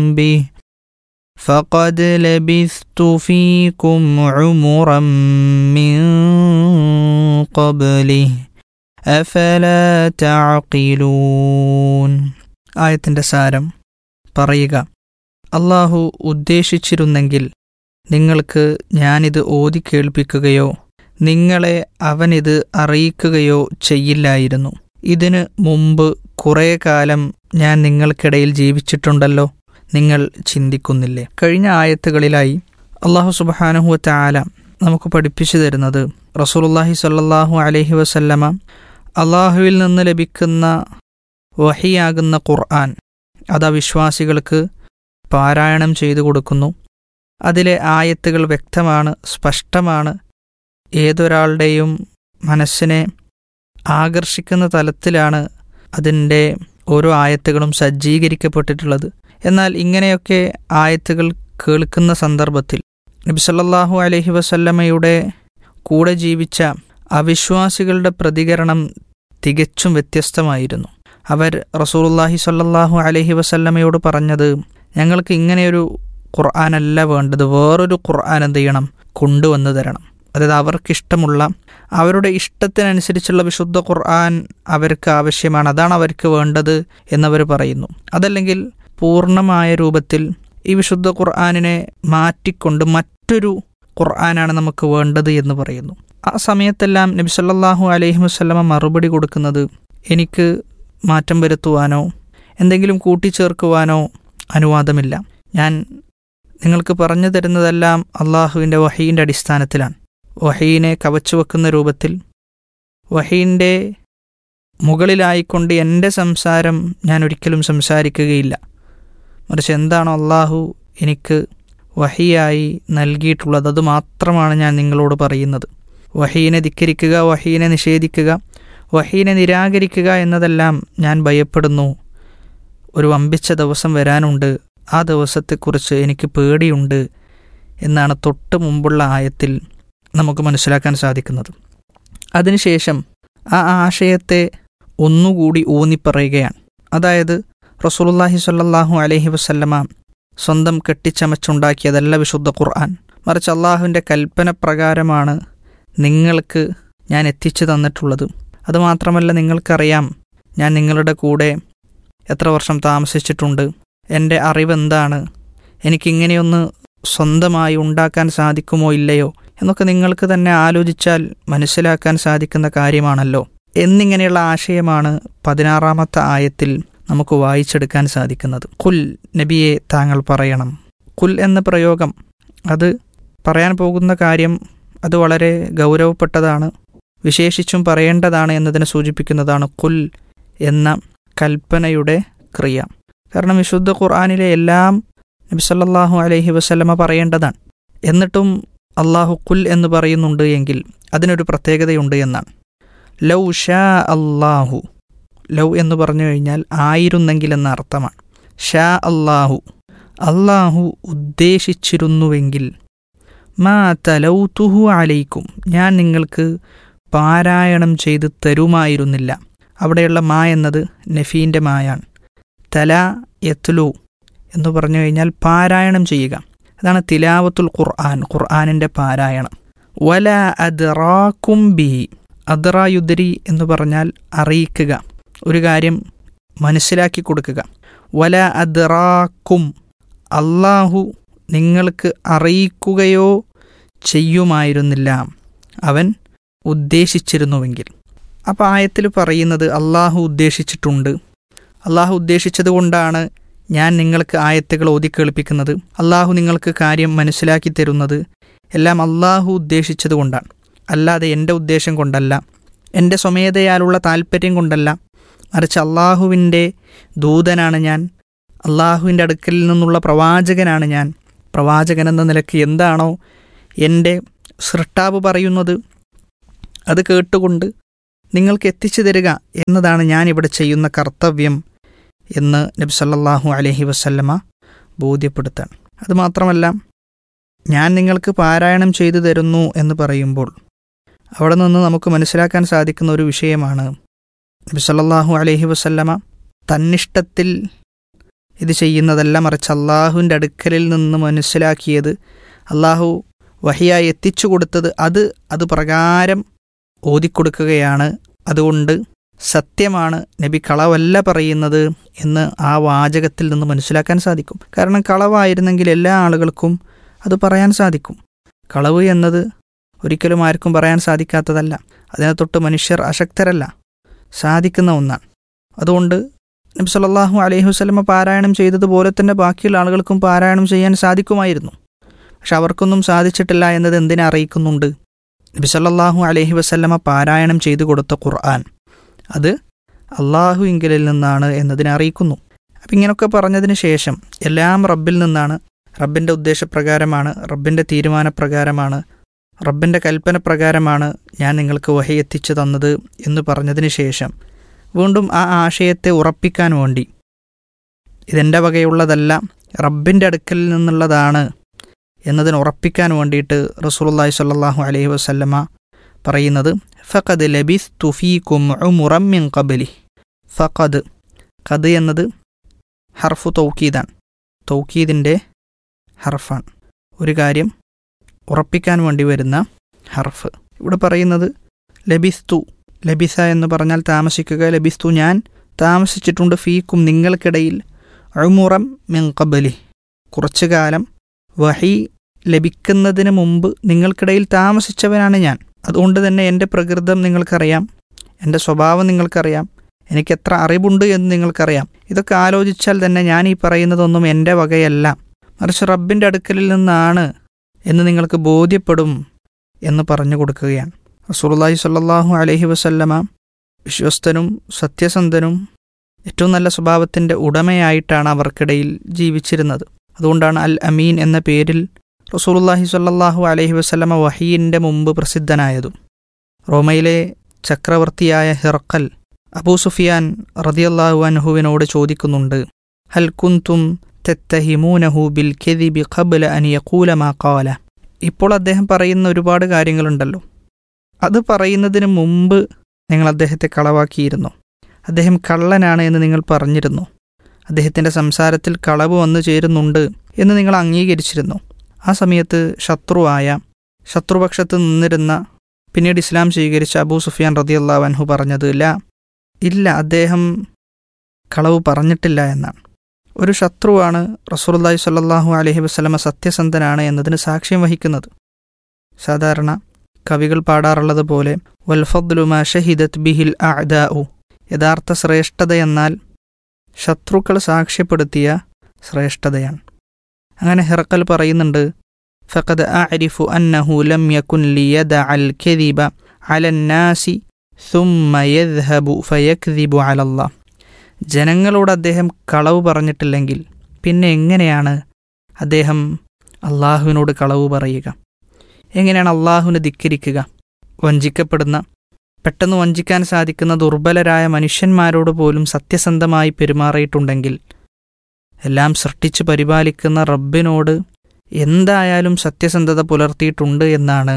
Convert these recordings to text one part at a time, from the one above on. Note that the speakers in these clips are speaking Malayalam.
به فقد لبثت فيكم عمرا من قبله أفلا تعقلون ആയത്തിൻ്റെ സാരം പറയുക അള്ളാഹു ഉദ്ദേശിച്ചിരുന്നെങ്കിൽ നിങ്ങൾക്ക് ഞാനിത് ഓതി കേൾപ്പിക്കുകയോ നിങ്ങളെ അവനിത് അറിയിക്കുകയോ ചെയ്യില്ലായിരുന്നു ഇതിന് മുമ്പ് കുറേ കാലം ഞാൻ നിങ്ങൾക്കിടയിൽ ജീവിച്ചിട്ടുണ്ടല്ലോ നിങ്ങൾ ചിന്തിക്കുന്നില്ലേ കഴിഞ്ഞ ആയത്തുകളിലായി അള്ളാഹു സുബാനുഹുവ ആല നമുക്ക് പഠിപ്പിച്ചു തരുന്നത് റസൂലുള്ളാഹി സ്വല്ലല്ലാഹു അലൈഹി വസല്ലമ അള്ളാഹുവിൽ നിന്ന് ലഭിക്കുന്ന വഹിയാകുന്ന ഖുർആൻ അത് വിശ്വാസികൾക്ക് പാരായണം ചെയ്തു കൊടുക്കുന്നു അതിലെ ആയത്തുകൾ വ്യക്തമാണ് സ്പഷ്ടമാണ് ഏതൊരാളുടെയും മനസ്സിനെ ആകർഷിക്കുന്ന തലത്തിലാണ് അതിൻ്റെ ഓരോ ആയത്തുകളും സജ്ജീകരിക്കപ്പെട്ടിട്ടുള്ളത് എന്നാൽ ഇങ്ങനെയൊക്കെ ആയത്തുകൾ കേൾക്കുന്ന സന്ദർഭത്തിൽ നബി സല്ലല്ലാഹു അലൈഹി വസല്ലമയുടെ കൂടെ ജീവിച്ച അവിശ്വാസികളുടെ പ്രതികരണം തികച്ചും വ്യത്യസ്തമായിരുന്നു അവർ റസൂലുള്ളാഹി സ്വല്ലല്ലാഹു അലൈഹി വസല്ലമയോട് പറഞ്ഞത് ഞങ്ങൾക്ക് ഇങ്ങനെയൊരു ഖുർആാനല്ല വേണ്ടത് വേറൊരു ഖുർആൻ എന്ത് ചെയ്യണം കൊണ്ടുവന്നു തരണം അതായത് അവർക്കിഷ്ടമുള്ള അവരുടെ ഇഷ്ടത്തിനനുസരിച്ചുള്ള വിശുദ്ധ ഖുർആൻ അവർക്ക് ആവശ്യമാണ് അതാണ് അവർക്ക് വേണ്ടത് എന്നവർ പറയുന്നു അതല്ലെങ്കിൽ പൂർണ്ണമായ രൂപത്തിൽ ഈ വിശുദ്ധ ഖുർആാനിനെ മാറ്റിക്കൊണ്ട് മറ്റൊരു ഖുർആനാണ് നമുക്ക് വേണ്ടത് എന്ന് പറയുന്നു ആ സമയത്തെല്ലാം നബി സല്ലല്ലാഹു അലൈഹി വസല്ലമ മറുപടി കൊടുക്കുന്നത് എനിക്ക് മാറ്റം വരുത്തുവാനോ എന്തെങ്കിലും കൂട്ടിച്ചേർക്കുവാനോ അനുവാദമില്ല ഞാൻ നിങ്ങൾക്ക് പറഞ്ഞു തരുന്നതെല്ലാം അള്ളാഹുവിൻ്റെ വഹീൻ്റെ അടിസ്ഥാനത്തിലാണ് വഹീനെ കവച്ചു വെക്കുന്ന രൂപത്തിൽ വഹീൻ്റെ മുകളിലായിക്കൊണ്ട് എൻ്റെ സംസാരം ഞാൻ ഒരിക്കലും സംസാരിക്കുകയില്ല മറിച്ച് എന്താണോ അള്ളാഹു എനിക്ക് വഹിയായി നൽകിയിട്ടുള്ളത് അത് മാത്രമാണ് ഞാൻ നിങ്ങളോട് പറയുന്നത് വഹീനെ ധിക്കരിക്കുക വഹീനെ നിഷേധിക്കുക വഹീനെ നിരാകരിക്കുക എന്നതെല്ലാം ഞാൻ ഭയപ്പെടുന്നു ഒരു വമ്പിച്ച ദിവസം വരാനുണ്ട് ആ ദിവസത്തെക്കുറിച്ച് എനിക്ക് പേടിയുണ്ട് എന്നാണ് തൊട്ട് മുമ്പുള്ള ആയത്തിൽ നമുക്ക് മനസ്സിലാക്കാൻ സാധിക്കുന്നത് അതിനുശേഷം ആ ആശയത്തെ ഒന്നുകൂടി ഊന്നിപ്പറയുകയാണ് അതായത് റസൂലുള്ളാഹി സ്വല്ലല്ലാഹു അലൈഹി വസല്ലമ സ്വന്തം കെട്ടിച്ചമച്ചുണ്ടാക്കിയതല്ല വിശുദ്ധ ഖുർആൻ മറിച്ച് അള്ളാഹുവിൻ്റെ കൽപ്പന പ്രകാരമാണ് നിങ്ങൾക്ക് ഞാൻ എത്തിച്ചു തന്നിട്ടുള്ളത് അതുമാത്രമല്ല നിങ്ങൾക്കറിയാം ഞാൻ നിങ്ങളുടെ കൂടെ എത്ര വർഷം താമസിച്ചിട്ടുണ്ട് എൻ്റെ അറിവെന്താണ് എനിക്കിങ്ങനെയൊന്ന് സ്വന്തമായി ഉണ്ടാക്കാൻ സാധിക്കുമോ ഇല്ലയോ എന്നൊക്കെ നിങ്ങൾക്ക് തന്നെ ആലോചിച്ചാൽ മനസ്സിലാക്കാൻ സാധിക്കുന്ന കാര്യമാണല്ലോ എന്നിങ്ങനെയുള്ള ആശയമാണ് പതിനാറാമത്തെ ആയത്തിൽ നമുക്ക് വായിച്ചെടുക്കാൻ സാധിക്കുന്നത് കുൽ നബിയെ താങ്കൾ പറയണം കുൽ എന്ന പ്രയോഗം അത് പറയാൻ പോകുന്ന കാര്യം അത് വളരെ ഗൗരവപ്പെട്ടതാണ് വിശേഷിച്ചും പറയേണ്ടതാണ് എന്നതിനെ സൂചിപ്പിക്കുന്നതാണ് കുൽ എന്ന കൽപ്പനയുടെ ക്രിയ കാരണം വിശുദ്ധ ഖുർആാനിലെ എല്ലാം നബി സല്ലല്ലാഹു അലൈഹി വസല്ലമ പറയേണ്ടതാണ് എന്നിട്ടും അള്ളാഹു കുൽ എന്ന് പറയുന്നുണ്ട് എങ്കിൽ അതിനൊരു പ്രത്യേകതയുണ്ട് എന്നാണ് ലൗ ഷാ അള്ളാഹു ലൗ എന്ന് പറഞ്ഞു കഴിഞ്ഞാൽ ആയിരുന്നെങ്കിൽ എന്ന അർത്ഥമാണ് ഷാ അള്ളാഹു അള്ളാഹു ഉദ്ദേശിച്ചിരുന്നുവെങ്കിൽ മാ തലൗതുഹു അലൈക്കും ഞാൻ നിങ്ങൾക്ക് പാരായണം ചെയ്ത് തരുമായിരുന്നില്ല അവിടെയുള്ള മാ എന്നത് നഫീൻ്റെ മായാണ് തല യത്ലു എന്ന് പറഞ്ഞു കഴിഞ്ഞാൽ പാരായണം ചെയ്യുക അതാണ് തിലാവത്തുൽ ഖുർആൻ ഖുർആാനിൻ്റെ പാരായണം വല അദ്റാക്കും ബി അദ്റായുദ്രി എന്ന് പറഞ്ഞാൽ അറിയിക്കുക ഒരു കാര്യം മനസ്സിലാക്കി കൊടുക്കുക വല അദ്റാക്കും അള്ളാഹു നിങ്ങൾക്ക് അറിയിക്കുകയോ ചെയ്യുമായിരുന്നില്ല അവൻ ഉദ്ദേശിച്ചിരുന്നുവെങ്കിൽ അപ്പോൾ ആയത്തിൽ പറയുന്നത് അള്ളാഹു ഉദ്ദേശിച്ചിട്ടുണ്ട് അള്ളാഹു ഉദ്ദേശിച്ചത് കൊണ്ടാണ് ഞാൻ നിങ്ങൾക്ക് ആയത്തുകൾ ഓതി കേൾപ്പിക്കുന്നത് അള്ളാഹു നിങ്ങൾക്ക് കാര്യം മനസ്സിലാക്കി തരുന്നത് എല്ലാം അള്ളാഹു ഉദ്ദേശിച്ചത് കൊണ്ടാണ് അല്ലാതെ എൻ്റെ ഉദ്ദേശം കൊണ്ടല്ല എൻ്റെ സ്വമേധയാലുള്ള താല്പര്യം കൊണ്ടല്ല മറിച്ച് അള്ളാഹുവിൻ്റെ ദൂതനാണ് ഞാൻ അള്ളാഹുവിൻ്റെ അടുക്കലിൽ നിന്നുള്ള പ്രവാചകനാണ് ഞാൻ പ്രവാചകൻ എന്ന നിലയ്ക്ക് എന്താണോ എൻ്റെ സൃഷ്ടാവ് പറയുന്നത് അത് കേട്ടുകൊണ്ട് നിങ്ങൾക്ക് എത്തിച്ചു തരിക എന്നതാണ് ഞാൻ ഇവിടെ ചെയ്യുന്ന കർത്തവ്യം എന്ന് നബി സല്ലല്ലാഹു അലൈഹി വസല്ലമ ബോധ്യപ്പെടുത്താണ് അതുമാത്രമല്ല ഞാൻ നിങ്ങൾക്ക് പാരായണം ചെയ്തു തരുന്നു എന്ന് പറയുമ്പോൾ അവിടെ നിന്ന് നമുക്ക് മനസ്സിലാക്കാൻ സാധിക്കുന്ന ഒരു വിഷയമാണ് നബി സല്ലല്ലാഹു അലൈഹി വസല്ലമ തന്നിഷ്ടത്തിൽ ഇത് ചെയ്യുന്നതല്ല മറിച്ച് അള്ളാഹുവിൻ്റെ അടുക്കലിൽ നിന്ന് മനസ്സിലാക്കിയത് അള്ളാഹു വഹിയായി എത്തിച്ചു കൊടുത്തത് അത് അത് പ്രകാരം ഓതിക്കൊടുക്കുകയാണ് അതുകൊണ്ട് സത്യമാണ് നബി കളവല്ല പറയുന്നത് എന്ന് ആ വാചകത്തിൽ നിന്ന് മനസ്സിലാക്കാൻ സാധിക്കും കാരണം കളവായിരുന്നെങ്കിൽ എല്ലാ ആളുകൾക്കും അത് പറയാൻ സാധിക്കും കളവ് എന്നത് ഒരിക്കലും ആർക്കും പറയാൻ സാധിക്കാത്തതല്ല അതിനെ തൊട്ട് മനുഷ്യർ അശക്തരല്ല സാധിക്കുന്ന ഒന്നാണ് അതുകൊണ്ട് നബി സല്ലല്ലാഹു അലൈഹി വസല്ലമ പാരായണം ചെയ്തതുപോലെ തന്നെ ബാക്കിയുള്ള ആളുകൾക്കും പാരായണം ചെയ്യാൻ സാധിക്കുമായിരുന്നു പക്ഷെ അവർക്കൊന്നും സാധിച്ചിട്ടില്ല എന്നത് എന്തിനെ അറിയിക്കുന്നുണ്ട് നബി സല്ലല്ലാഹു അലൈഹി വസല്ലമ പാരായണം ചെയ്തു കൊടുത്ത ഖുർആൻ അത് അള്ളാഹു ഇങ്കലിൽ നിന്നാണ് എന്നതിനെ അറിയിക്കുന്നു അപ്പം ഇങ്ങനെയൊക്കെ പറഞ്ഞതിന് ശേഷം എല്ലാം റബ്ബിൽ നിന്നാണ് റബ്ബിൻ്റെ ഉദ്ദേശപ്രകാരമാണ് റബ്ബിൻ്റെ തീരുമാനപ്രകാരമാണ് റബ്ബിൻ്റെ കൽപ്പന പ്രകാരമാണ് ഞാൻ നിങ്ങൾക്ക് വഹി എത്തിച്ചു തന്നത് എന്ന് പറഞ്ഞതിന് ശേഷം വീണ്ടും ആ ആശയത്തെ ഉറപ്പിക്കാൻ വേണ്ടി ഇതെൻ്റെ വകയുള്ളതല്ല റബ്ബിൻ്റെ അടുക്കൽ നിന്നുള്ളതാണ് എന്നതിന് ഉറപ്പിക്കാൻ വേണ്ടിയിട്ട് റസൂലുള്ളാഹി സ്വല്ലല്ലാഹു അലൈഹി വസല്ലമ പറയുന്നത് ഫഖദ് ലബിസ് തുഫീക്കും ഉമുറമ്മിൻ കബലി ഫഖദ് ഖദ് എന്നത് ഹർഫു തൗക്കീദാണ് തൗക്കീദിൻ്റെ ഹർഫാണ് ഒരു കാര്യം ഉറപ്പിക്കാൻ വേണ്ടി വരുന്ന ഹർഫ് ഇവിടെ പറയുന്നത് ലബിസ്തു ലബിസ എന്ന് പറഞ്ഞാൽ താമസിക്കുക ലബിസ്തു ഞാൻ താമസിച്ചിട്ടുണ്ട് ഫീക്കും നിങ്ങൾക്കിടയിൽ അഴുമുറം മെങ്കബലി കുറച്ചു കാലം വഹി ലഭിക്കുന്നതിന് മുമ്പ് നിങ്ങൾക്കിടയിൽ താമസിച്ചവനാണ് ഞാൻ അതുകൊണ്ട് തന്നെ എൻ്റെ പ്രകൃതം നിങ്ങൾക്കറിയാം എൻ്റെ സ്വഭാവം നിങ്ങൾക്കറിയാം എനിക്ക് എത്ര അറിവുണ്ട് എന്ന് നിങ്ങൾക്കറിയാം ഇതൊക്കെ ആലോചിച്ചാൽ തന്നെ ഞാൻ ഈ പറയുന്നതൊന്നും എൻ്റെ വകയല്ല മറിച്ച് റബ്ബിൻ്റെ അടുക്കലിൽ നിന്നാണ് എന്ന് നിങ്ങൾക്ക് ബോധ്യപ്പെടും എന്ന് പറഞ്ഞു കൊടുക്കുകയാണ് റസൂലുള്ളാഹി സ്വല്ലല്ലാഹു അലൈഹി വസല്ലമ വിശ്വസ്തനും സത്യസന്ധനും ഏറ്റവും നല്ല സ്വഭാവത്തിൻ്റെ ഉടമയായിട്ടാണ് അവർക്കിടയിൽ ജീവിച്ചിരുന്നത് അതുകൊണ്ടാണ് അൽ അമീൻ എന്ന പേരിൽ റസൂലുള്ളാഹി സ്വല്ലല്ലാഹു അലൈഹി വസല്ലമ വഹീൻ്റെ മുമ്പ് പ്രസിദ്ധനായതും റോമയിലെ ചക്രവർത്തിയായ ഹിറക്കൽ അബൂ സുഫിയാൻ റതിയല്ലാഹു അൻഹുവിനോട് ചോദിക്കുന്നുണ്ട് ഹൽ കുന്തും തെത്തഹിമൂനഹു ബിൽ കെദിബി ഖബല അൻ യഖൂല മാ ഖാല ഇപ്പോൾ അദ്ദേഹം പറയുന്ന ഒരുപാട് കാര്യങ്ങളുണ്ടല്ലോ അത് പറയുന്നതിന് മുമ്പ് നിങ്ങൾ അദ്ദേഹത്തെ കളവാക്കിയിരുന്നു അദ്ദേഹം കള്ളനാണ് എന്ന് നിങ്ങൾ പറഞ്ഞിരുന്നു അദ്ദേഹത്തിൻ്റെ സംസാരത്തിൽ കളവ് വന്നു ചേരുന്നുണ്ട് എന്ന് നിങ്ങൾ അംഗീകരിച്ചിരുന്നു ആ സമയത്ത് ശത്രുവായ ശത്രുപക്ഷത്ത് നിന്നിരുന്ന പിന്നീട് ഇസ്ലാം സ്വീകരിച്ച അബൂ സുഫിയാൻ റതിയല്ലാഹു അൻഹു പറഞ്ഞത് ല ഇല്ല അദ്ദേഹം കളവ് പറഞ്ഞിട്ടില്ല എന്നാണ് ഒരു ശത്രുവാണ് റസൂലുള്ളാഹി സ്വല്ലല്ലാഹു അലൈഹി വസല്ലമ സത്യസന്ധനാണ് എന്നതിന് സാക്ഷ്യം വഹിക്കുന്നത് സാധാരണ കവികൾ പാടാറുള്ളത് പോലെ വൽഫദ്ലുമാ ഷഹിദത് ബിഹിൽ അഅദാഉ യഥാർത്ഥ ശ്രേഷ്ഠത എന്നാൽ ശത്രുക്കൾ സാക്ഷ്യപ്പെടുത്തിയ ശ്രേഷ്ഠതയാണ് അങ്ങനെ ഹിറക്കൽ പറയുന്നുണ്ട് ഫഖദ് അഅരിഫു അന്നഹു ലം യകുൻ ലിയദഅ അൽ കദിബ അലന്നാസി ثم يذهب فيكذب على الله ജനങ്ങളോട് അദ്ദേഹം കളവ് പറഞ്ഞിട്ടില്ലെങ്കിൽ പിന്നെ എങ്ങനെയാണ് അദ്ദേഹം അള്ളാഹുവിനോട് കളവ് പറയുക എങ്ങനെയാണ് അള്ളാഹുവിനെ ധിക്കരിക്കുക വഞ്ചിക്കപ്പെടുന്ന പെട്ടെന്ന് വഞ്ചിക്കാൻ സാധിക്കുന്ന ദുർബലരായ മനുഷ്യന്മാരോട് പോലും സത്യസന്ധമായി പെരുമാറിയിട്ടുണ്ടെങ്കിൽ എല്ലാം സൃഷ്ടിച്ച് പരിപാലിക്കുന്ന റബ്ബിനോട് എന്തായാലും സത്യസന്ധത പുലർത്തിയിട്ടുണ്ട് എന്നാണ്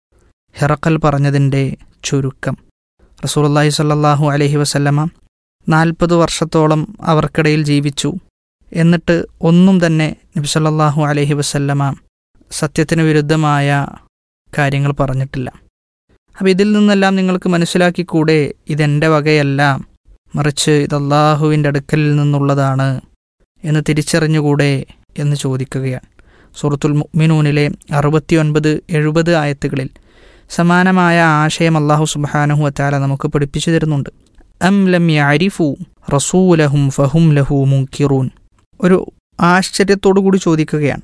ഹിറക്കൽ പറഞ്ഞതിൻ്റെ ചുരുക്കം റസൂലുള്ളാഹി സ്വല്ലല്ലാഹു അലൈഹി വസല്ലമ നാൽപ്പത് വർഷത്തോളം അവർക്കിടയിൽ ജീവിച്ചു എന്നിട്ട് ഒന്നും തന്നെ നബി സല്ലല്ലാഹു അലൈഹി വസല്ലമ സത്യത്തിന് വിരുദ്ധമായ കാര്യങ്ങൾ പറഞ്ഞിട്ടില്ല അപ്പോൾ ഇതിൽ നിന്നെല്ലാം നിങ്ങൾക്ക് മനസ്സിലാക്കിക്കൂടെ ഇതെൻ്റെ വകയല്ല മറിച്ച് ഇത് അള്ളാഹുവിൻ്റെ അടുക്കലിൽ നിന്നുള്ളതാണ് എന്ന് തിരിച്ചറിഞ്ഞുകൂടെ എന്ന് ചോദിക്കുകയാണ് സൂറത്തുൽ മുഅ്മിനൂനിലെ അറുപത്തിയൊൻപത് എഴുപത് ആയത്തുകളിൽ സമാനമായ ആശയം അള്ളാഹു സുബ്ഹാനഹു വത്താല നമുക്ക് പഠിപ്പിച്ചു തരുന്നുണ്ട് അം ലം യഅരിഫു റസൂലഹും ഫഹും ലഹു മുൻകിറൂൻ ഒരു ആശ്ചര്യത്തോടു കൂടി ചോദിക്കുകയാണ്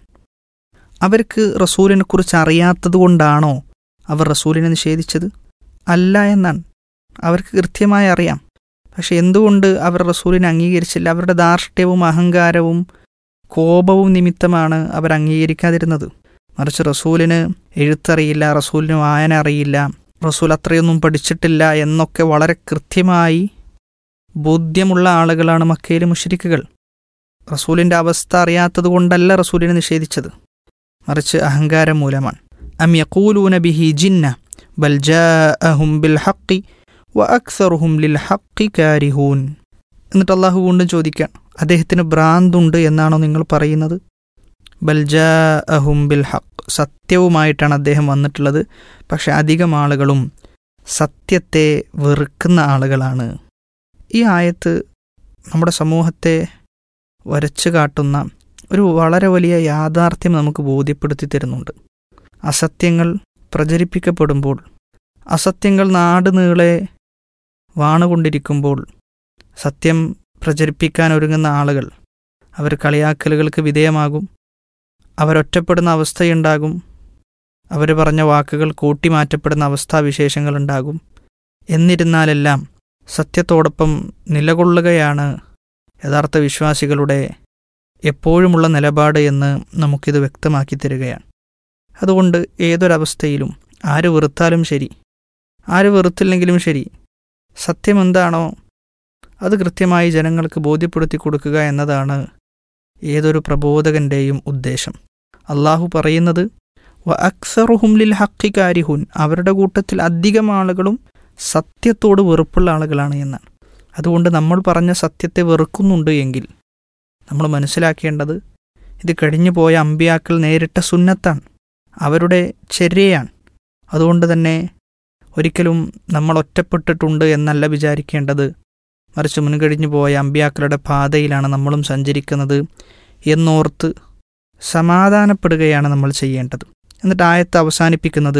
അവർക്ക് റസൂലിനെ കുറിച്ച് അറിയാത്തത് കൊണ്ടാണോ അവർ റസൂലിനെ നിഷേധിച്ചത് അല്ല എന്നാണ് അവർക്ക് കൃത്യമായി അറിയാം പക്ഷെ എന്തുകൊണ്ട് അവർ റസൂലിനെ അംഗീകരിച്ചില്ല അവരുടെ ധാർഷ്ട്യവും അഹങ്കാരവും കോപവും നിമിത്തമാണ് അവർ അംഗീകരിക്കാതിരുന്നത് മറിച്ച് റസൂലിന് എഴുത്തറിയില്ല റസൂലിന് വായന അറിയില്ല റസൂൽ അത്രയൊന്നും പഠിച്ചിട്ടില്ല എന്നൊക്കെ വളരെ കൃത്യമായി ബോധ്യമുള്ള ആളുകളാണ് മക്കയിലെ മുഷരിക്കുകൾ റസൂലിൻ്റെ അവസ്ഥ അറിയാത്തത് കൊണ്ടല്ല റസൂലിനെ നിഷേധിച്ചത് മറിച്ച് അഹങ്കാരം മൂലമാണ് അം യഖൂലൂന ബിഹി ജിന്ന ബൽ ജാഅഹും ബിൽ ഹഖി വ അക്സറുഹും ലിൽ ഹഖി കാരിഹൂൻ എന്നിട്ട് അള്ളാഹു വീണ്ടും ചോദിക്കാൻ അദ്ദേഹത്തിന് ഭ്രാന്തുണ്ട് എന്നാണോ നിങ്ങൾ പറയുന്നത് ബൽജാ അഹും ബിൽ ഹക്ക് സത്യവുമായിട്ടാണ് അദ്ദേഹം വന്നിട്ടുള്ളത് പക്ഷെ അധികം ആളുകളും സത്യത്തെ വെറുക്കുന്ന ആളുകളാണ് ഈ ആയത്ത് നമ്മുടെ സമൂഹത്തെ വരച്ചു കാട്ടുന്ന ഒരു വളരെ വലിയ യാഥാർത്ഥ്യം നമുക്ക് ബോധ്യപ്പെടുത്തി തരുന്നുണ്ട് അസത്യങ്ങൾ പ്രചരിപ്പിക്കപ്പെടുമ്പോൾ അസത്യങ്ങൾ നാട് നീളെ വാണുകൊണ്ടിരിക്കുമ്പോൾ സത്യം പ്രചരിപ്പിക്കാൻ ഒരുങ്ങുന്ന ആളുകൾ അവർ കളിയാക്കലുകൾക്ക് വിധേയമാകും അവരൊറ്റപ്പെടുന്ന അവസ്ഥയുണ്ടാകും അവർ പറഞ്ഞ വാക്കുകൾ കൂട്ടിമാറ്റപ്പെടുന്ന അവസ്ഥാവിശേഷങ്ങളുണ്ടാകും എന്നിരുന്നാലെല്ലാം സത്യത്തോടൊപ്പം നിലകൊള്ളുകയാണ് യഥാർത്ഥ വിശ്വാസികളുടെ എപ്പോഴുമുള്ള നിലപാട് എന്ന് നമുക്കിത് വ്യക്തമാക്കി തരികയാണ് അതുകൊണ്ട് ഏതൊരവസ്ഥയിലും ആര് വെറുത്താലും ശരി ആര് വെറുത്തില്ലെങ്കിലും ശരി സത്യം എന്താണോ അത് കൃത്യമായി ജനങ്ങൾക്ക് ബോധ്യപ്പെടുത്തി കൊടുക്കുക എന്നതാണ് ഏതൊരു പ്രബോധകന്റെയും ഉദ്ദേശം അള്ളാഹു പറയുന്നത് വ അക്സറുഹും ലിൽ ഹക്കി കാരിഹുൻ അവരുടെ കൂട്ടത്തിൽ അധികം ആളുകളും സത്യത്തോട് വെറുപ്പുള്ള ആളുകളാണ് എന്നാണ് അതുകൊണ്ട് നമ്മൾ പറഞ്ഞ സത്യത്തെ വെറുക്കുന്നുണ്ട് എങ്കിൽ നമ്മൾ മനസ്സിലാക്കേണ്ടത് ഇത് കഴിഞ്ഞു പോയ അമ്പിയാക്കൾ നേരിട്ട സുന്നത്താണ് അവരുടെ ചര്യയാണ് അതുകൊണ്ട് തന്നെ ഒരിക്കലും നമ്മൾ ഒറ്റപ്പെട്ടിട്ടുണ്ട് എന്നല്ല വിചാരിക്കേണ്ടത് മറിച്ച് മുൻകഴിഞ്ഞു പോയ അമ്പിയാക്കളുടെ പാതയിലാണ് നമ്മളും സഞ്ചരിക്കുന്നത് എന്നോർത്ത് സമാധാനപ്പെടുകയാണ് നമ്മൾ ചെയ്യേണ്ടത് എന്നിട്ട് ആയത്ത് അവസാനിപ്പിക്കുന്നത്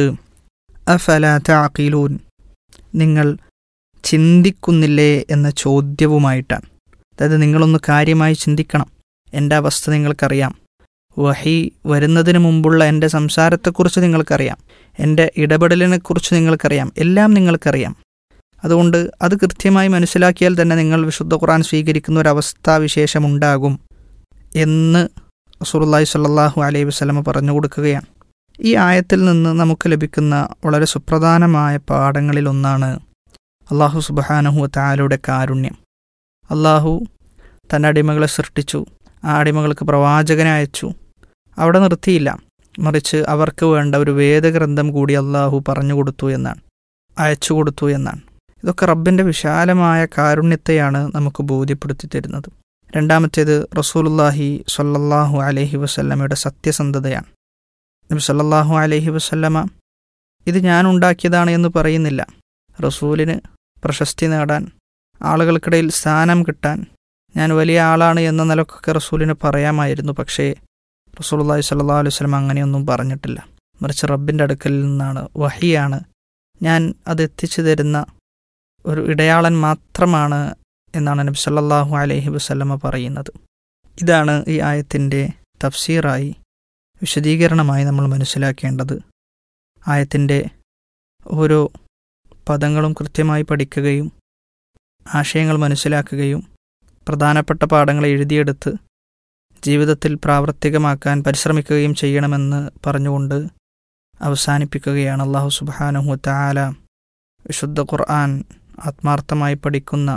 അഫല താഖീലൂൻ നിങ്ങൾ ചിന്തിക്കുന്നില്ലേ എന്ന ചോദ്യവുമായിട്ടാണ് അതായത് നിങ്ങളൊന്ന് കാര്യമായി ചിന്തിക്കണം എൻ്റെ അവസ്ഥ നിങ്ങൾക്കറിയാം വഹി വരുന്നതിന് മുമ്പുള്ള എൻ്റെ സംസാരത്തെക്കുറിച്ച് നിങ്ങൾക്കറിയാം എൻ്റെ ഇടപെടലിനെക്കുറിച്ച് നിങ്ങൾക്കറിയാം എല്ലാം നിങ്ങൾക്കറിയാം അതുകൊണ്ട് അത് കൃത്യമായി മനസ്സിലാക്കിയാൽ തന്നെ നിങ്ങൾ വിശുദ്ധ ഖുർആൻ സ്വീകരിക്കുന്ന ഒരു അവസ്ഥാവിശേഷമുണ്ടാകും എന്ന് റസൂലുള്ളാഹി സ്വല്ലല്ലാഹു അലൈഹി വസല്ലമ പറഞ്ഞു കൊടുക്കുകയാണ് ഈ ആയത്തിൽ നിന്ന് നമുക്ക് ലഭിക്കുന്ന വളരെ സുപ്രധാനമായ പാഠങ്ങളിലൊന്നാണ് അള്ളാഹു സുബഹാനഹു താലയുടെ കാരുണ്യം അള്ളാഹു തൻ്റെ അടിമകളെ സൃഷ്ടിച്ചു ആ അടിമകൾക്ക് പ്രവാചകനെ അയച്ചു അവിടെ നിർത്തിയില്ല മറിച്ച് അവർക്ക് വേണ്ട ഒരു വേദഗ്രന്ഥം കൂടി അള്ളാഹു പറഞ്ഞു കൊടുത്തു എന്നാണ് അയച്ചു കൊടുത്തു എന്നാണ് ഇതൊക്കെ റബ്ബിൻ്റെ വിശാലമായ കാരുണ്യത്തെയാണ് നമുക്ക് ബോധ്യപ്പെടുത്തി തരുന്നത് രണ്ടാമത്തേത് റസൂലുല്ലാഹി സ്വല്ലല്ലാഹു അലൈഹി വസല്ലമയുടെ സത്യസന്ധതയാണ് നബി സല്ലല്ലാഹു അലൈഹി വസല്ലമ ഇത് ഞാൻ ഉണ്ടാക്കിയതാണ് എന്ന് പറയുന്നില്ല റസൂലിന് പ്രശസ്തി നേടാൻ ആളുകൾക്കിടയിൽ സ്ഥാനം കിട്ടാൻ ഞാൻ വലിയ ആളാണ് എന്ന നിലക്കൊക്കെ റസൂലിന് പറയാമായിരുന്നു പക്ഷേ റസൂലുള്ളാഹി സ്വല്ലല്ലാഹു അലൈഹി വസല്ലം അങ്ങനെയൊന്നും പറഞ്ഞിട്ടില്ല മറിച്ച് റബ്ബിൻ്റെ അടുക്കലിൽ നിന്നാണ് വഹിയാണ് ഞാൻ അത് എത്തിച്ചു തരുന്ന ഒരു ഇടയാളൻ മാത്രമാണ് എന്നാണ് നബി സല്ലല്ലാഹു അലൈഹി വസല്ലമ പറയുന്നത് ഇതാണ് ഈ ആയത്തിൻ്റെ തഫ്സീറായി വിശദീകരണമായി നമ്മൾ മനസ്സിലാക്കേണ്ടത് ആയത്തിൻ്റെ ഓരോ പദങ്ങളും കൃത്യമായി പഠിക്കുകയും ആശയങ്ങൾ മനസ്സിലാക്കുകയും പ്രധാനപ്പെട്ട പാഠങ്ങൾ എഴുതിയെടുത്ത് ജീവിതത്തിൽ പ്രാവർത്തികമാക്കാൻ പരിശ്രമിക്കുകയും ചെയ്യണമെന്ന് പറഞ്ഞുകൊണ്ട് അവസാനിപ്പിക്കുകയാണ് അള്ളാഹു സുബാനഹു താല വിശുദ്ധ ഖുർആൻ ആത്മാർത്ഥമായി പഠിക്കുന്ന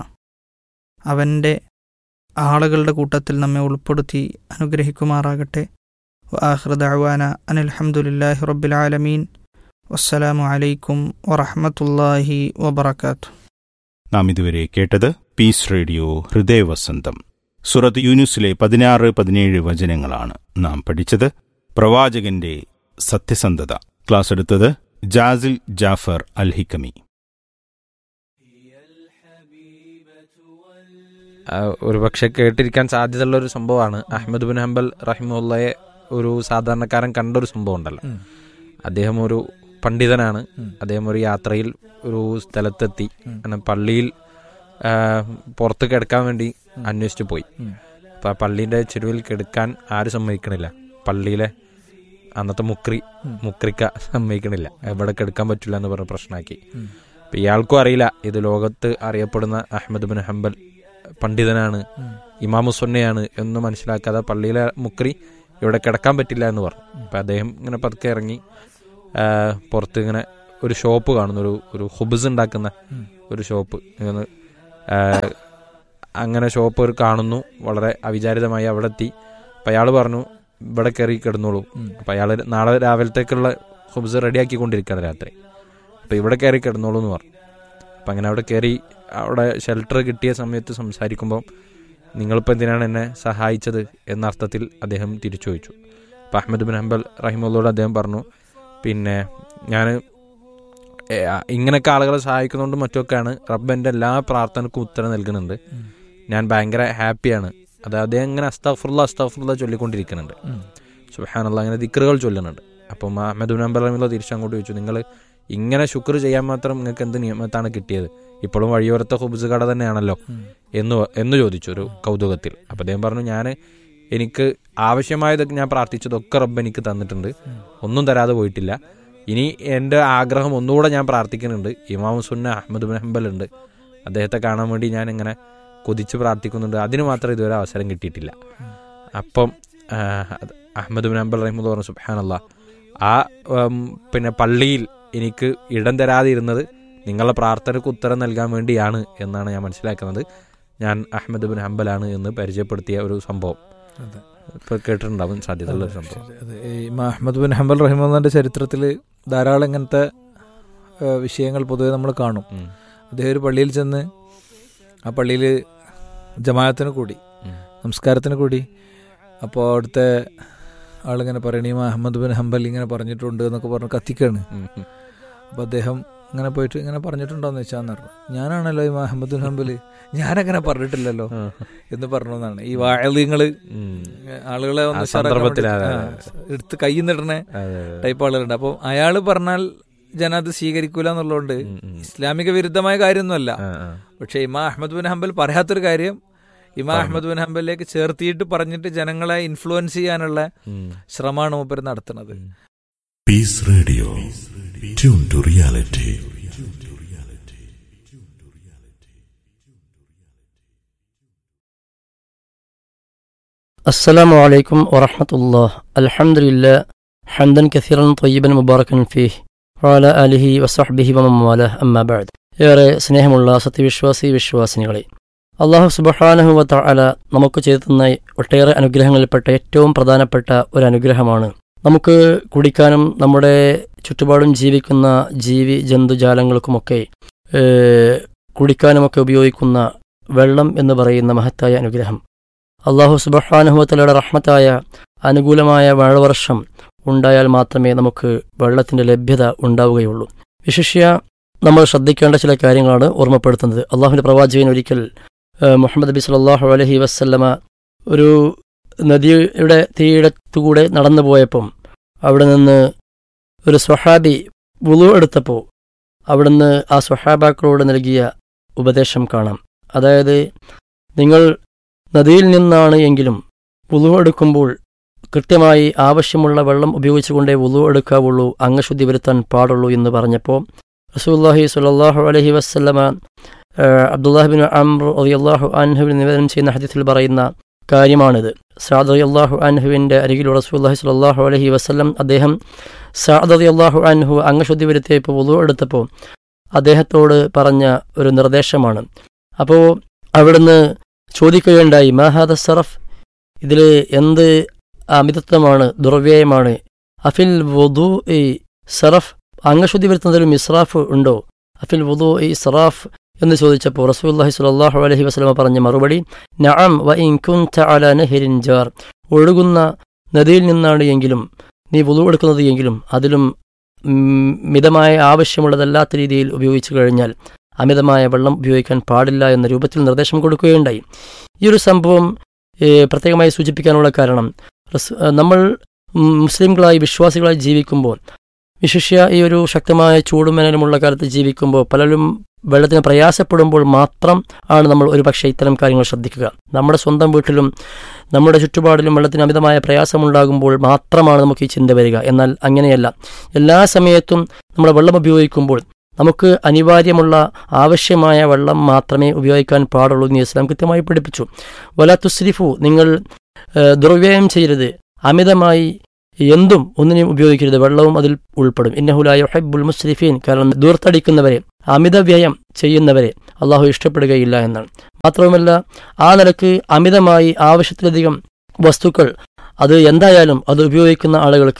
അവൻ്റെ ആളുകളുടെ കൂട്ടത്തിൽ നമ്മെ ഉൾപ്പെടുത്തി അനുഗ്രഹിക്കുമാറാകട്ടെ وآخر دعوانا أن الحمد لله رب العالمين والسلام عليكم ورحمة الله وبركاته നാം ഇതുവരെ കേട്ടത് പീസ് റേഡിയോ ഹൃദയവസന്തം സുറത്ത് യൂനുസിലെ പതിനാറ് പതിനേഴ് വചനങ്ങളാണ് നാം പഠിച്ചത് പ്രവാചകന്റെ സത്യസന്ധത ക്ലാസ് എടുത്തത് ജാസിൽ ജാഫർ അൽഹിക്കമി ഒരു പക്ഷെ കേട്ടിരിക്കാൻ സാധ്യതയുള്ള ഒരു സംഭവമാണ് അഹമ്മദ് ബിൻ ഹംബൽ റഹിമുള്ളയെ ഒരു സാധാരണക്കാരൻ കണ്ട ഒരു സംഭവം ഉണ്ടല്ലോ അദ്ദേഹം ഒരു പണ്ഡിതനാണ് അദ്ദേഹം ഒരു യാത്രയിൽ ഒരു സ്ഥലത്തെത്തി അങ്ങനെ പള്ളിയിൽ ആ, പുറത്ത് കിടക്കാൻ വേണ്ടി അന്വേഷിച്ചു പോയി അപ്പൊ ആ പള്ളിയുടെ ചെരുവിൽ കിടക്കാൻ ആരും സമ്മതിക്കണില്ല പള്ളിയിലെ അന്നത്തെ മുക്രി മുക്രിക്ക സമ്മതിക്കണില്ല എവിടെ കിടക്കാൻ പറ്റില്ല എന്ന് പറഞ്ഞ് പ്രശ്നമാക്കി അപ്പൊ ഇയാൾക്കും അറിയില്ല ഇത് ലോകത്ത് അറിയപ്പെടുന്ന അഹമ്മദ് ബിൻ ഹംബൽ പണ്ഡിതനാണ് ഇമാമുസുന്നയാണ് എന്ന് മനസ്സിലാക്കാതെ പള്ളിയിലെ മുക്രി ഇവിടെ കിടക്കാൻ പറ്റില്ല എന്ന് പറഞ്ഞു അപ്പൊ അദ്ദേഹം ഇങ്ങനെ പതുക്കെ ഇറങ്ങി ആ, പുറത്ത് ഇങ്ങനെ ഒരു ഷോപ്പ് കാണുന്നു ഒരു ഒരു ഹുബ്സ് ഉണ്ടാക്കുന്ന ഒരു ഷോപ്പ് ഇങ്ങനെ, ആ, അങ്ങനെ ഷോപ്പ് ഒരു കാണുന്നു വളരെ അവിചാരിതമായി അവിടെ എത്തി അപ്പൊ അയാൾ പറഞ്ഞു ഇവിടെ കയറി കിടന്നോളൂ അപ്പൊ അയാൾ നാളെ രാവിലത്തേക്കുള്ള ഹുബ്സ് റെഡിയാക്കിക്കൊണ്ടിരിക്കുകയാണ് രാത്രി അപ്പൊ ഇവിടെ കയറി കിടന്നോളൂ എന്ന് പറഞ്ഞു അപ്പൊ അങ്ങനെ അവിടെ കയറി അവിടെ ഷെൽട്ടർ കിട്ടിയ സമയത്ത് സംസാരിക്കുമ്പോൾ നിങ്ങളിപ്പോൾ എന്തിനാണ് എന്നെ സഹായിച്ചത് എന്ന അർത്ഥത്തിൽ അദ്ദേഹം തിരിച്ചു ചോദിച്ചു അപ്പം അഹമ്മദ് ബിൻ ഹംബൽ റഹിമുള്ളോട് അദ്ദേഹം പറഞ്ഞു പിന്നെ ഞാൻ ഇങ്ങനെയൊക്കെ ആളുകളെ സഹായിക്കുന്നതുകൊണ്ട് മറ്റൊക്കെയാണ് റബ്ബ് എൻ്റെ എല്ലാ പ്രാർത്ഥനക്കും ഉത്തരം നൽകുന്നുണ്ട് ഞാൻ ഭയങ്കര ഹാപ്പിയാണ് അത് അദ്ദേഹം ഇങ്ങനെ അസ്താഫുള്ള അസ്താഫുള്ള ചൊല്ലിക്കൊണ്ടിരിക്കുന്നുണ്ട് സുഹാനുള്ള അങ്ങനെ ദിക്കറുകൾ ചൊല്ലുന്നുണ്ട് അപ്പം അഹമ്മദ് ബിൻ ഹംബൽ റഹിമുള്ള തിരിച്ചങ്ങോട്ട് ചോദിച്ചു നിങ്ങൾ ഇങ്ങനെ ശുക്ർ ചെയ്യാൻ മാത്രം നിങ്ങൾക്ക് എന്ത് നിയമത്താണ് കിട്ടിയത് ഇപ്പോഴും വഴിയോരത്തെ ഹുബ്സ് കട തന്നെയാണല്ലോ എന്ന് എന്ന് ചോദിച്ചു ഒരു കൗതുകത്തിൽ അപ്പം അദ്ദേഹം പറഞ്ഞു ഞാൻ എനിക്ക് ആവശ്യമായതൊക്കെ ഞാൻ പ്രാർത്ഥിച്ചതൊക്കെ റബ്ബ് എനിക്ക് തന്നിട്ടുണ്ട് ഒന്നും തരാതെ പോയിട്ടില്ല ഇനി എൻ്റെ ആഗ്രഹം ഒന്നുകൂടെ ഞാൻ പ്രാർത്ഥിക്കുന്നുണ്ട് ഇമാം സുന്ന അഹമ്മദ് ബിൻ ഹംബൽ ഉണ്ട് അദ്ദേഹത്തെ കാണാൻ വേണ്ടി ഞാൻ ഇങ്ങനെ കൊതിച്ച് പ്രാർത്ഥിക്കുന്നുണ്ട് അതിന് മാത്രം ഇതുവരെ അവസരം കിട്ടിയിട്ടില്ല അപ്പം ആ, അത് അഹമ്മദ് ബിൻ ഹംബൽ റഹിമുള്ള പറഞ്ഞു സുബാനല്ല ആ ഉം, പിന്നെ പള്ളിയിൽ എനിക്ക് ഇടം തരാതെ ഇരുന്നത് നിങ്ങളുടെ പ്രാർത്ഥനയ്ക്ക് ഉത്തരം നൽകാൻ വേണ്ടിയാണ് എന്നാണ് ഞാൻ മനസ്സിലാക്കുന്നത് ഞാൻ അഹമ്മദ് ബിൻ ഹംബലാണ് എന്ന് പരിചയപ്പെടുത്തിയ ഒരു സംഭവം അതെ. ഇപ്പൊ കേട്ടിട്ടുണ്ടാവും സാധ്യതയുള്ള ഒരു സംഭവം ശരി, അതെ. ഈ ഇമാം അഹമ്മദ് ബിൻ ഹംബൽ റഹിമുള്ളാന്റെ ചരിത്രത്തിൽ ധാരാളം ഇങ്ങനത്തെ ആ, വിഷയങ്ങൾ പൊതുവെ നമ്മൾ കാണും ഉം. അദ്ദേഹം ഒരു പള്ളിയിൽ ചെന്ന് ആ പള്ളിയിൽ ജമാഅത്തിന് കൂടി ഉം. നമസ്കാരത്തിന് കൂടി അപ്പോൾ അവിടുത്തെ ആളിങ്ങനെ പറയണ ഇമാം അഹമ്മദ് ബിൻ ഹംബൽ ഇങ്ങനെ പറഞ്ഞിട്ടുണ്ട് എന്നൊക്കെ പറഞ്ഞ് കത്തിക്കാണ് ഉം, ഉം. അപ്പോൾ അദ്ദേഹം ഇങ്ങനെ പോയിട്ട് ഇങ്ങനെ പറഞ്ഞിട്ടുണ്ടോന്ന് വെച്ചാന്ന് പറഞ്ഞു ഞാനാണല്ലോ ഇമാം അഹമ്മദ് ബിൻ ഹംബൽ ഞാനങ്ങനെ പറഞ്ഞിട്ടില്ലല്ലോ ആ. എന്ന് പറഞ്ഞു എന്നാണ് ഈ വാഴലിങ്ങള് ഉം. ആളുകളെ ഒന്ന് ആ ഉഷാറാക്കാൻ സന്ദർഭത്തിൽ വേണ്ടി- അതെ, ആ, എടുത്ത് കൈ നിടണേ അതെ, അതെ. ടൈപ്പ് ആളുകളുണ്ട് അപ്പോൾ അയാൾ പറഞ്ഞാൽ ജന അത് സ്വീകരിക്കൂല എന്നുള്ളതുകൊണ്ട് ഉം, ഉം. ഇസ്ലാമിക വിരുദ്ധമായ കാര്യമൊന്നുമല്ല ആ, ആ. പക്ഷേ ഇമാ അഹമ്മദ് ബിൻ ഹംബൽ പറയാത്തൊരു കാര്യം ഇമാ പറഞ്ഞു. അഹമ്മദ് ബിൻ ഹംബലിലേക്ക് ചേർത്തിയിട്ട് പറഞ്ഞിട്ട് ജനങ്ങളെ ഇൻഫ്ലുവൻസ് ചെയ്യാനുള്ള ഉം. ശ്രമമാണ് മൂപ്പർ നടത്തുന്നത് Peace Radio. Tune to reality. السلام عليكم ورحمة الله الحمد لله حمدا كثيرا طيبا مباركا فيه وعلى آله وصحبه ومن والاه أما بعد ഏറെ സ്നേഹമുള്ള സത്യവിശ്വാസി വിശ്വാസിനികളെ അള്ളാഹു സുബഹാനഹു വതആല നമുക്ക് ചെയ്തു തന്ന ഒട്ടേറെ അനുഗ്രഹങ്ങളിൽപ്പെട്ട ഏറ്റവും പ്രധാനപ്പെട്ട ഒരു അനുഗ്രഹമാണ് നമുക്ക് കുടിക്കാനും നമ്മുടെ ചുറ്റുപാടും ജീവിക്കുന്ന ജീവി ജന്തുജാലങ്ങൾക്കുമൊക്കെ ഏഹ്, കുടിക്കാനുമൊക്കെ ഉപയോഗിക്കുന്ന വെള്ളം എന്ന് പറയുന്ന മഹത്തായ അനുഗ്രഹം അള്ളാഹു സുബഹാനുഹുവത്തലയുടെ റഹ്മത്തായ അനുകൂലമായ മഴവർഷം ഉണ്ടായാൽ മാത്രമേ നമുക്ക് വെള്ളത്തിന്റെ ലഭ്യത ഉണ്ടാവുകയുള്ളൂ വിശിഷ്യ നമ്മൾ ശ്രദ്ധിക്കേണ്ട ചില കാര്യങ്ങളാണ് ഓർമ്മപ്പെടുത്തുന്നത് അള്ളാഹുവിന്റെ പ്രവാചകൻ ഒരിക്കൽ ഏഹ്, മുഹമ്മദ് നബി സല്ലല്ലാഹു അലൈഹി വസല്ലമ ഒരു നദിയുടെ തീരത്തുകൂടെ നടന്നു പോയപ്പം അവിടെ നിന്ന് ഒരു സ്വഹാബി വുളു എടുത്തപ്പോൾ അവിടുന്ന് ആ സ്വഹാബാക്കളോട് നൽകിയ ഉപദേശം കാണാം അതായത് നിങ്ങൾ നദിയിൽ നിന്നാണ് എങ്കിലും വുളു എടുക്കുമ്പോൾ കൃത്യമായി ആവശ്യമുള്ള വെള്ളം ഉപയോഗിച്ചുകൊണ്ടേ വുളു എടുക്കാവുള്ളൂ അംഗശുദ്ധി വരുത്താൻ പാടുള്ളൂ എന്ന് പറഞ്ഞപ്പോൾ റസൂല്ലാഹി സ്വല്ലല്ലാഹു അലൈഹി വസ്ലമ അബ്ദുല്ലാഹിബിൻ അംർ റളിയല്ലാഹു അൻഹുവിൽ നിവേദനം ചെയ്യുന്ന ഹദീസിൽ പറയുന്ന കാര്യമാണിത് സാദ് റളിയല്ലാഹു അൻഹുവിൻ്റെ അരികിൽ റസൂല്ലാഹി സ്വല്ലല്ലാഹു അലൈഹി വസല്ലം അദ്ദേഹം സാദ് റളിയല്ലാഹു അൻഹു അംഗശുദ്ധി വരുത്തിയപ്പോൾ വുളു എടുത്തപ്പോൾ അദ്ദേഹത്തോട് പറഞ്ഞ ഒരു നിർദ്ദേശമാണ് അപ്പോൾ അവിടുന്ന് ചോദിക്കുകയുണ്ടായി മാഹാദ സറഫ് ഇതിൽ എന്ത് അമിതത്വമാണ് ദുർവ്യയമാണ് അഫിൽ വുദു ഈ സറഫ് അംഗശുദ്ധി വരുത്തുന്നതിൽ മിസ്രാഫ് ഉണ്ടോ അഫിൽ വുദു ഈ സറാഫ് എന്ന് ചോദിച്ചപ്പോൾ റസൂലുള്ളാഹി സ്വല്ലല്ലാഹു അലൈഹി വസല്ലമ പറഞ്ഞ മറുപടി നഅം വ ഇൻ കുൻത അലാ നഹരിൻ ജാർ ഒഴുകുന്ന നദിയിൽ നിന്നാണ് എങ്കിലും നീ വുദു എടുക്കുന്നത് എങ്കിലും അതിലും ഉം, മിതമായ ആവശ്യമുള്ളതല്ലാത്ത രീതിയിൽ ഉപയോഗിച്ചു കഴിഞ്ഞാൽ അമിതമായ വെള്ളം ഉപയോഗിക്കാൻ പാടില്ല എന്ന രൂപത്തിൽ നിർദ്ദേശം കൊടുക്കുകയുണ്ടായി ഈ ഒരു സംഭവം ഏ, പ്രത്യേകമായി സൂചിപ്പിക്കാനുള്ള കാരണം റസ്- ഏ, നമ്മൾ ഉം, മുസ്ലിംകളായി വിശ്വാസികളായി ജീവിക്കുമ്പോൾ വിശിഷ്യ ഈ ഒരു ശക്തമായ ചൂടുമനലുമുള്ള കാലത്ത് ജീവിക്കുമ്പോൾ പലരും വെള്ളത്തിന് പ്രയാസപ്പെടുമ്പോൾ മാത്രം ആണ് നമ്മൾ ഒരു പക്ഷേ ഇത്തരം കാര്യങ്ങൾ ശ്രദ്ധിക്കുക നമ്മുടെ സ്വന്തം വീട്ടിലും നമ്മുടെ ചുറ്റുപാടിലും വെള്ളത്തിന് അമിതമായ പ്രയാസമുണ്ടാകുമ്പോൾ മാത്രമാണ് നമുക്ക് ഈ ചിന്ത വരിക എന്നാൽ അങ്ങനെയല്ല എല്ലാ സമയത്തും നമ്മൾ വെള്ളം ഉപയോഗിക്കുമ്പോൾ നമുക്ക് അനിവാര്യമുള്ള ആവശ്യമായ വെള്ളം മാത്രമേ ഉപയോഗിക്കാൻ പാടുള്ളൂ എന്ന് ഇസ്ലാം കൃത്യമായി പഠിപ്പിച്ചു വല തുസ്രിഫു നിങ്ങൾ ഏഹ്, ദുർവ്യയം ചെയ്യരുത് അമിതമായി എന്തും ഒന്നിനെയും ഉപയോഗിക്കരുത് വെള്ളവും അതിൽ ഉൾപ്പെടും ഇന്നഹുലായ ഹെബുൽ മുസ്രിഫീൻ കാരണം ദൂർത്തടിക്കുന്നവരെ അമിത വ്യയം ചെയ്യുന്നവരെ അള്ളാഹു ഇഷ്ടപ്പെടുകയില്ല എന്നാണ് മാത്രവുമല്ല ആ നിലക്ക് അമിതമായി ആവശ്യത്തിലധികം വസ്തുക്കൾ അത് എന്തായാലും അത് ഉപയോഗിക്കുന്ന ആളുകൾക്ക്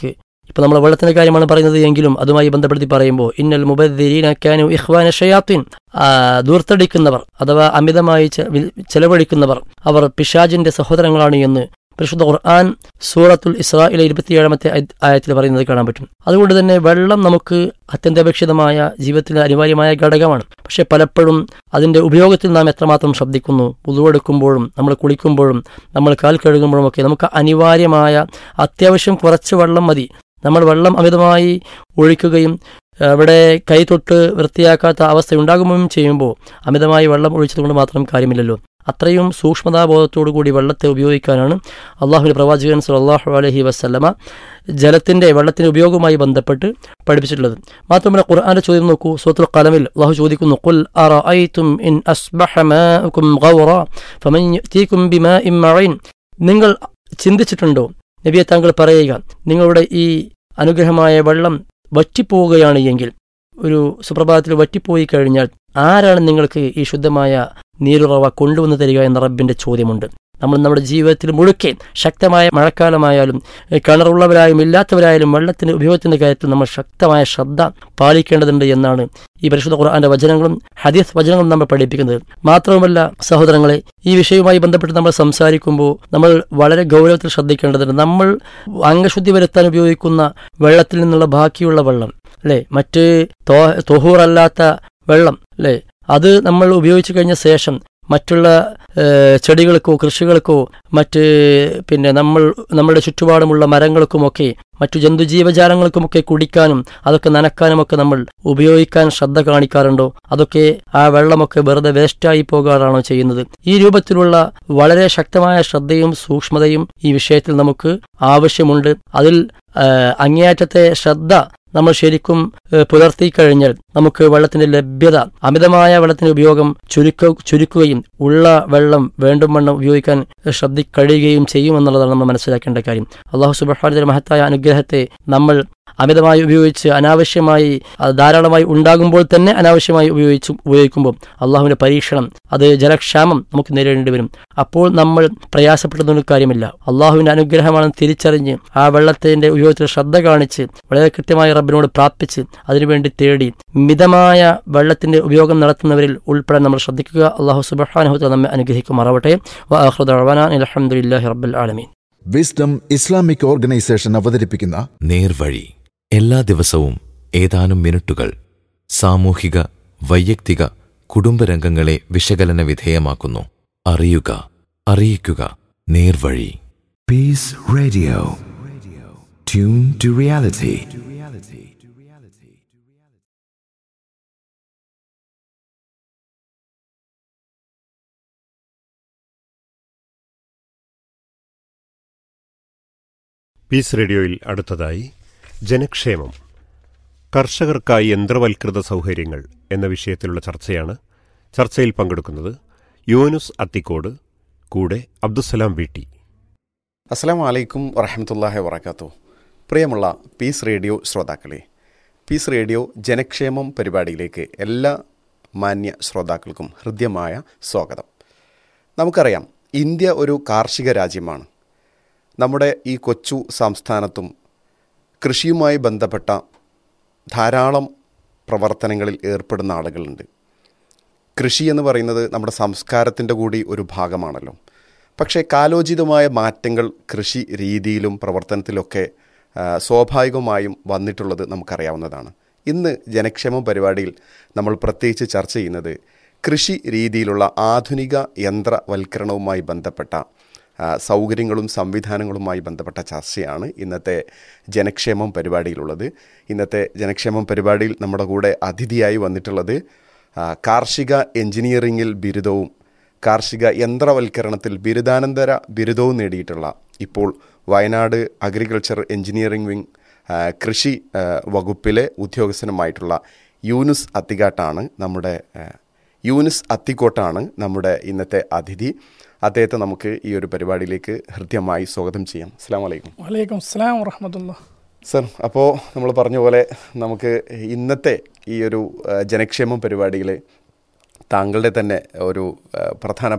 ഇപ്പോൾ നമ്മൾ വെള്ളത്തിൻ്റെ കാര്യമാണ് പറയുന്നത് എങ്കിലും അതുമായി ബന്ധപ്പെടുത്തി പറയുമ്പോൾ ഇന്നൽ മുബദ്ദീന കാനു ഇഖ്വാന ഷയാത്തിൻ ദൂർത്തടിക്കുന്നവർ അഥവാ അമിതമായി ചെ- വി- ചെലവഴിക്കുന്നവർ അവർ പിശാജിന്റെ സഹോദരങ്ങളാണ് എന്ന് പരിശുദ്ധ ഖുർആൻ സൂറത്തുൽ ഇസ്രായിലെ ഇരുപത്തിയേഴാമത്തെ അയ- ആയത്തിൽ പറയുന്നത് കാണാൻ പറ്റും അതുകൊണ്ട് തന്നെ വെള്ളം നമുക്ക് അത്യന്താപേക്ഷിതമായ ജീവിതത്തിലെ അനിവാര്യമായ ഘടകമാണ് പക്ഷെ പലപ്പോഴും അതിന്റെ ഉപയോഗത്തിൽ നാം എത്രമാത്രം ശ്രദ്ധിക്കുന്നു ഉതുവെടുക്കുമ്പോഴും നമ്മൾ കുളിക്കുമ്പോഴും നമ്മൾ കാൽ കഴുകുമ്പോഴും ഒക്കെ നമുക്ക് അനിവാര്യമായ അത്യാവശ്യം കുറച്ച് വെള്ളം മതി നമ്മൾ വെള്ളം അമിതമായി ഒഴിക്കുകയും അവിടെ കൈ തൊട്ട് വൃത്തിയാക്കാത്ത അവസ്ഥ ഉണ്ടാകുകയും ചെയ്യുമ്പോൾ അമിതമായി വെള്ളം ഒഴിച്ചതുകൊണ്ട് മാത്രം കാര്യമില്ലല്ലോ അത്രയും സൂക്ഷ്മതാബോധത്തോടു കൂടി വെള്ളത്തെ ഉപയോഗിക്കാനാണ് അള്ളാഹുവിന്റെ പ്രവാചകൻ സല്ലല്ലാഹു അലൈഹി വസല്ലമ ജലത്തിന്റെ വെള്ളത്തിന്റെ ഉപയോഗവുമായി ബന്ധപ്പെട്ട് പഠിപ്പിച്ചിട്ടുള്ളത് മാത്രമല്ല ഖുർആന്റെ ചോദ്യം നോക്കൂ സൂത്തുൽ ഖലമിൽ അള്ളാഹു ചോദിക്കുന്നു ഖുൽ അറഅയ്തും ഇൻ അസ്ബഹ മാഉകും ഗൗറ ഫമൻ യഅതീകും ബിമാഇൻ മഈൻ നിങ്ങൾ ചിന്തിച്ചിട്ടുണ്ടോ നബിയെ താങ്കൾ പറയുക നിങ്ങളുടെ ഈ അനുഗ്രഹമായ വെള്ളം വറ്റിപ്പോവുകയാണ് എങ്കിൽ ഒരു സുപ്രഭാതത്തിൽ വറ്റിപ്പോയി കഴിഞ്ഞാൽ ആരാണ് നിങ്ങൾക്ക് ഈ ശുദ്ധമായ നീരുറവ കൊണ്ടുവന്ന് തരിക എന്ന റബ്ബിന്റെ ചോദ്യമുണ്ട് നമ്മൾ നമ്മുടെ ജീവിതത്തിൽ മുഴുക്കെ ശക്തമായ മഴക്കാലമായാലും ഏഹ് കിണറുള്ളവരായാലും ഇല്ലാത്തവരായാലും വെള്ളത്തിന്റെ ഉപയോഗത്തിന്റെ കാര്യത്തിൽ നമ്മൾ ശക്തമായ ശ്രദ്ധ പാലിക്കേണ്ടതുണ്ട് എന്നാണ് ഈ പരിശുദ്ധ ഖുർആന്റെ വചനങ്ങളും ഹദീസ് വചനങ്ങളും നമ്മൾ പഠിപ്പിക്കുന്നത് മാത്രവുമല്ല സഹോദരങ്ങളെ ഈ വിഷയവുമായി ബന്ധപ്പെട്ട് നമ്മൾ സംസാരിക്കുമ്പോൾ നമ്മൾ വളരെ ഗൗരവത്തിൽ ശ്രദ്ധിക്കേണ്ടതുണ്ട് നമ്മൾ അംഗശുദ്ധി വരുത്താൻ ഉപയോഗിക്കുന്ന വെള്ളത്തിൽ നിന്നുള്ള ബാക്കിയുള്ള വെള്ളം അല്ലേ മറ്റ് തൊഹൂറല്ലാത്ത വെള്ളം അല്ലേ അത് നമ്മൾ ഉപയോഗിച്ചു കഴിഞ്ഞ ശേഷം മറ്റുള്ള ഏഹ്, ചെടികൾക്കോ കൃഷികൾക്കോ മറ്റ് പിന്നെ നമ്മൾ നമ്മുടെ ചുറ്റുപാടുമുള്ള മരങ്ങൾക്കുമൊക്കെ മറ്റു ജന്തുജീവജാലങ്ങൾക്കുമൊക്കെ കുടിക്കാനും അതൊക്കെ നനക്കാനുമൊക്കെ നമ്മൾ ഉപയോഗിക്കാൻ ശ്രദ്ധ കാണിക്കാറുണ്ടോ അതൊക്കെ ആ വെള്ളമൊക്കെ വെറുതെ വേസ്റ്റായി പോകാറാണോ ചെയ്യുന്നത് ഈ രൂപത്തിലുള്ള വളരെ ശക്തമായ ശ്രദ്ധയും സൂക്ഷ്മതയും ഈ വിഷയത്തിൽ നമുക്ക് ആവശ്യമുണ്ട് അതിൽ ഏഹ്, അങ്ങേയറ്റത്തെ ശ്രദ്ധ നമ്മൾ ശരിക്കും ഏഹ്, പുലർത്തി കഴിഞ്ഞാൽ നമുക്ക് വെള്ളത്തിന്റെ ലഭ്യത അമിതമായ വെള്ളത്തിന്റെ ഉപയോഗം ചുരുക്ക ചുരുക്കുകയും ഉള്ള വെള്ളം വേണ്ടും വണ്ണം ഉപയോഗിക്കാൻ ശ്രദ്ധി കഴിയുകയും ചെയ്യുമെന്നുള്ളതാണ് നമ്മൾ മനസ്സിലാക്കേണ്ട കാര്യം അള്ളാഹു സുബഹാന്റെ മഹത്തായ അനുഗ്രഹത്തെ നമ്മൾ അമിതമായി ഉപയോഗിച്ച് അനാവശ്യമായി അത് ധാരാളമായി ഉണ്ടാകുമ്പോൾ തന്നെ അനാവശ്യമായി ഉപയോഗിച്ചു ഉപയോഗിക്കുമ്പോൾ അള്ളാഹുവിന്റെ പരീക്ഷണം അത് ജലക്ഷാമം നമുക്ക് നേരിടേണ്ടി വരും അപ്പോൾ നമ്മൾ പ്രയാസപ്പെടുന്ന കാര്യമില്ല അള്ളാഹുവിന്റെ അനുഗ്രഹമാണെന്ന് തിരിച്ചറിഞ്ഞ് ആ വെള്ളത്തിന്റെ ഉപയോഗത്തിൽ ശ്രദ്ധ കാണിച്ച് വളരെ കൃത്യമായി റബ്ബിനോട് പ്രാർത്ഥിച്ച് അതിനുവേണ്ടി തേടി മിതമായ വെള്ളത്തിന്റെ ഉപയോഗം നടത്തുന്നവരിൽ ഉൾപ്പെടാൻ നമ്മൾ ശ്രദ്ധിക്കുക അള്ളാഹു സുബഹാനുഹത്ത് നമ്മെ അനുഗ്രഹിക്കുമാറാവട്ടെ അലഹമുല്ലാഹി റബ്ബുൽ ആലമീൻ വിസ്ഡം ഇസ്ലാമിക് ഓർഗനൈസേഷൻ അവതരിപ്പിക്കുന്ന നേർവഴി എല്ലാ ദിവസവും ഏതാനും മിനിറ്റുകൾ സാമൂഹിക വൈയക്തിക കുടുംബരംഗങ്ങളെ വിശകലന വിധേയമാക്കുന്നു അറിയുക അറിയിക്കുക നേർവഴി Peace Radio. Tune to reality. Peace റേഡിയോയിൽ അടുത്തതായി ജനക്ഷേമം കർഷകർക്കായി യന്ത്രവൽകൃത സൗകര്യങ്ങൾ എന്ന വിഷയത്തിലുള്ള ചർച്ചയാണ് ചർച്ചയിൽ പങ്കെടുക്കുന്നത് യോനുസ് അത്തിക്കോട് കൂടെ അബ്ദുസലാം വീട്ടി അസ്സാം വലൈക്കും വറഹമത്തല്ലാഹി വറക്കാത്തു പ്രിയമുള്ള പീസ് റേഡിയോ ശ്രോതാക്കളെ പീസ് റേഡിയോ ജനക്ഷേമം പരിപാടിയിലേക്ക് എല്ലാ മാന്യ ശ്രോതാക്കൾക്കും ഹൃദ്യമായ സ്വാഗതം നമുക്കറിയാം ഇന്ത്യ ഒരു കാർഷിക രാജ്യമാണ് നമ്മുടെ ഈ കൊച്ചു സംസ്ഥാനത്തും കൃഷിയുമായി ബന്ധപ്പെട്ട ധാരാളം പ്രവർത്തനങ്ങളിൽ ഏർപ്പെടുന്ന ആളുകളുണ്ട് കൃഷി എന്ന് പറയുന്നത് നമ്മുടെ സംസ്കാരത്തിൻ്റെ കൂടി ഒരു ഭാഗമാണല്ലോ പക്ഷേ കാലോചിതമായ മാറ്റങ്ങൾ കൃഷി രീതിയിലും പ്രവർത്തനത്തിലൊക്കെ ആ, സ്വാഭാവികമായും വന്നിട്ടുള്ളത് നമുക്കറിയാവുന്നതാണ് ഇന്ന് ജനക്ഷേമ പരിപാടിയിൽ നമ്മൾ പ്രത്യേകിച്ച് ചർച്ച ചെയ്യുന്നത് കൃഷി രീതിയിലുള്ള ആധുനിക യന്ത്രവൽക്കരണവുമായി ബന്ധപ്പെട്ട ആ, സൗകര്യങ്ങളും സംവിധാനങ്ങളുമായി ബന്ധപ്പെട്ട ചർച്ചയാണ് ഇന്നത്തെ ജനക്ഷേമം പരിപാടിയിലുള്ളത് ഇന്നത്തെ ജനക്ഷേമം പരിപാടിയിൽ നമ്മുടെ കൂടെ അതിഥിയായി വന്നിട്ടുള്ളത് ആ, കാർഷിക എഞ്ചിനീയറിംഗിൽ ബിരുദവും കാർഷിക യന്ത്രവൽക്കരണത്തിൽ ബിരുദാനന്തര ബിരുദവും നേടിയിട്ടുള്ള ഇപ്പോൾ വയനാട് അഗ്രികൾച്ചർ എഞ്ചിനീയറിംഗ് വിങ് ആ, കൃഷി ആ, വകുപ്പിലെ ഉദ്യോഗസ്ഥനുമായിട്ടുള്ള യൂനുസ് അത്തിക്കാട്ടാണ് നമ്മുടെ ആ, യൂനുസ് അത്തിക്കോട്ടാണ് നമ്മുടെ ഇന്നത്തെ അതിഥി അദ്ദേഹത്തെ നമുക്ക് ഈ ഒരു പരിപാടിയിലേക്ക് ഹൃദ്യമായി സ്വാഗതം ചെയ്യാം അസ്സാം വലൈക്കും വലൈക്കും അസ്സലാം വറഹമത്തുള്ള സർ അപ്പോൾ നമ്മൾ പറഞ്ഞ പോലെ നമുക്ക് ഇന്നത്തെ ഈ ഒരു ആ, ജനക്ഷേമം പരിപാടിയിൽ താങ്കളുടെ തന്നെ ഒരു ആ, പ്രധാന